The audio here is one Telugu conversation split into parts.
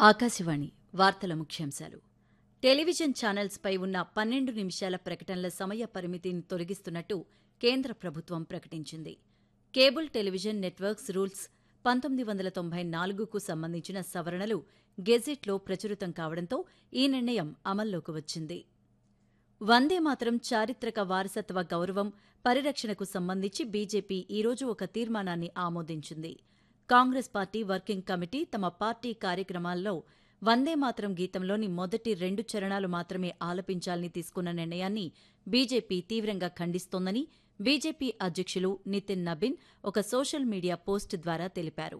ఆకాశవాణి వార్తల ముఖ్యాంశాలు టెలివిజన్ ఛానల్స్పై ఉన్న పన్నెండు నిమిషాల ప్రకటనల సమయ పరిమితిని తొలగిస్తున్నట్టు కేంద్ర ప్రభుత్వం ప్రకటించింది కేబుల్ టెలివిజన్ నెట్వర్క్స్ రూల్స్ పంతొమ్మిది వందల తొంభై నాలుగుకు సంబంధించిన సవరణలు గెజిట్లో ప్రచురితం కావడంతో ఈ నిర్ణయం అమల్లోకి వచ్చింది వందే మాతరం చారిత్రక వారసత్వ గౌరవం పరిరక్షణకు సంబంధించి బీజేపీ ఈరోజు ఒక తీర్మానాన్ని ఆమోదించింది కాంగ్రెస్ పార్టీ వర్కింగ్ కమిటీ తమ పార్టీ కార్యక్రమాల్లో వందే మాతరం గీతంలోని మొదటి రెండు చరణాలు మాత్రమే ఆలపించాలని తీసుకున్న నిర్ణయాన్ని బీజేపీ తీవ్రంగా ఖండిస్తోందని బీజేపీ అధ్యక్షులు నితిన్ నబిన్ ఒక సోషల్ మీడియా పోస్ట్ ద్వారా తెలిపారు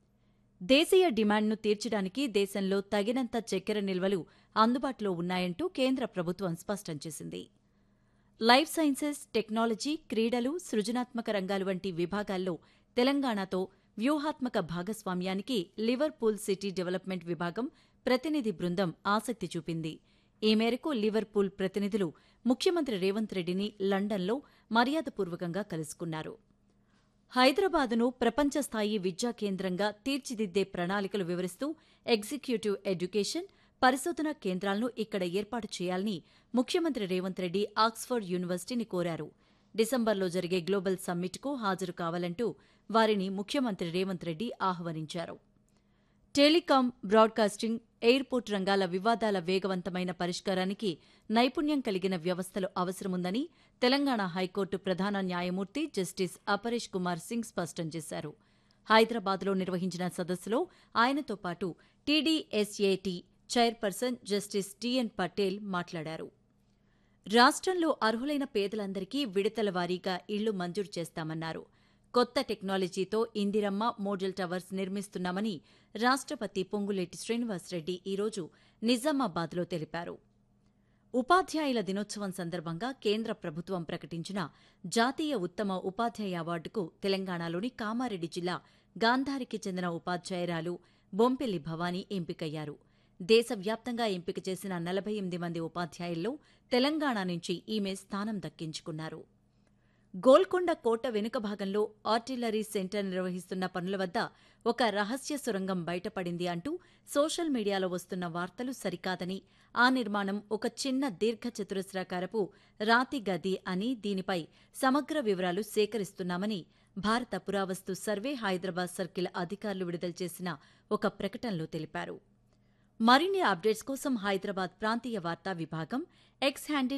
దేశీయ డిమాండ్ను తీర్చడానికి దేశంలో తగినంత చక్కెర నిల్వలు అందుబాటులో ఉన్నాయంటూ కేంద్ర ప్రభుత్వం స్పష్టం చేసింది లైఫ్ సైన్సెస్ టెక్నాలజీ క్రీడలు సృజనాత్మక రంగాలు వంటి విభాగాల్లో తెలంగాణతో వ్యూహాత్మక భాగస్వామ్యానికి లివర్పూల్ సిటీ డెవలప్మెంట్ విభాగం ప్రతినిధి బృందం ఆసక్తి చూపింది ఈ మేరకు లివర్పూల్ ప్రతినిధులు ముఖ్యమంత్రి రేవంత్ రెడ్డిని లండన్లో మర్యాదపూర్వకంగా కలుసుకున్నారు హైదరాబాదును ప్రపంచ స్థాయి విద్యా కేంద్రంగా తీర్చిదిద్దే ప్రణాళికలు వివరిస్తూ ఎగ్జిక్యూటివ్ ఎడ్యుకేషన్ పరిశోధనా కేంద్రాలను ఇక్కడ ఏర్పాటు చేయాలని ముఖ్యమంత్రి రేవంత్ రెడ్డి ఆక్స్ఫర్డ్ యూనివర్సిటీని కోరారు డిసెంబర్లో జరిగే గ్లోబల్ సమ్మిట్కు హాజరు కావాలంటూ వారిని ముఖ్యమంత్రి రేవంత్ రెడ్డి ఆహ్వానించారు టెలికాం బ్రాడ్కాస్టింగ్ ఎయిర్పోర్ట్ రంగాల వివాదాల వేగవంతమైన పరిష్కారానికి నైపుణ్యం కలిగిన వ్యవస్థలు అవసరముందని తెలంగాణ హైకోర్టు ప్రధాన న్యాయమూర్తి జస్టిస్ అపరేష్ కుమార్ సింగ్ స్పష్టం చేశారు హైదరాబాద్లో నిర్వహించిన సదస్సులో ఆయనతో పాటు TDSAT chairperson justice TN Patel మాట్లాడారు రాష్ట్రంలో అర్హులైన పేదలందరికీ విడతల వారీగా ఇళ్లు మంజూరు చేస్తామన్నారు కొత్త టెక్నాలజీతో ఇందిరమ్మ మోడల్ టవర్స్ నిర్మిస్తున్నామని రాష్ట్రపతి పొంగులేటి శ్రీనివాసరెడ్డి ఈరోజు నిజామాబాద్లో తెలిపారు ఉపాధ్యాయుల దినోత్సవం సందర్భంగా కేంద్ర ప్రభుత్వం ప్రకటించిన జాతీయ ఉత్తమ ఉపాధ్యాయ అవార్డుకు తెలంగాణలోని కామారెడ్డి జిల్లా గాంధారికి చెందిన ఉపాధ్యాయురాలు బొంపెల్లి భవానీ ఎంపికయ్యారు దేశవ్యాప్తంగా ఎంపిక చేసిన నలభై ఎనిమిది మంది ఉపాధ్యాయుల్లో తెలంగాణ నుంచి ఈమె స్థానం దక్కించుకున్నారు గోల్కొండ కోట వెనుక భాగంలో ఆర్టిల్లరీ సెంటర్ నిర్వహిస్తున్న పనుల వద్ద ఒక రహస్య సొరంగం బయటపడింది అంటూ సోషల్ మీడియాలో వస్తున్న వార్తలు సరికాదని ఆ నిర్మాణం ఒక చిన్న దీర్ఘచతురస్రాకారపు రాతి గది అని దీనిపై సమగ్ర వివరాలు సేకరిస్తున్నామని భారత పురావస్తు సర్వే హైదరాబాద్ సర్కిల్ అధికారులు విడుదల చేసిన ఒక ప్రకటనలో తెలిపారు మరిన్ని అప్డేట్స్ కోసం హైదరాబాద్ ప్రాంతీయ వార్తా విభాగం ఎక్స్ హ్యాండిల్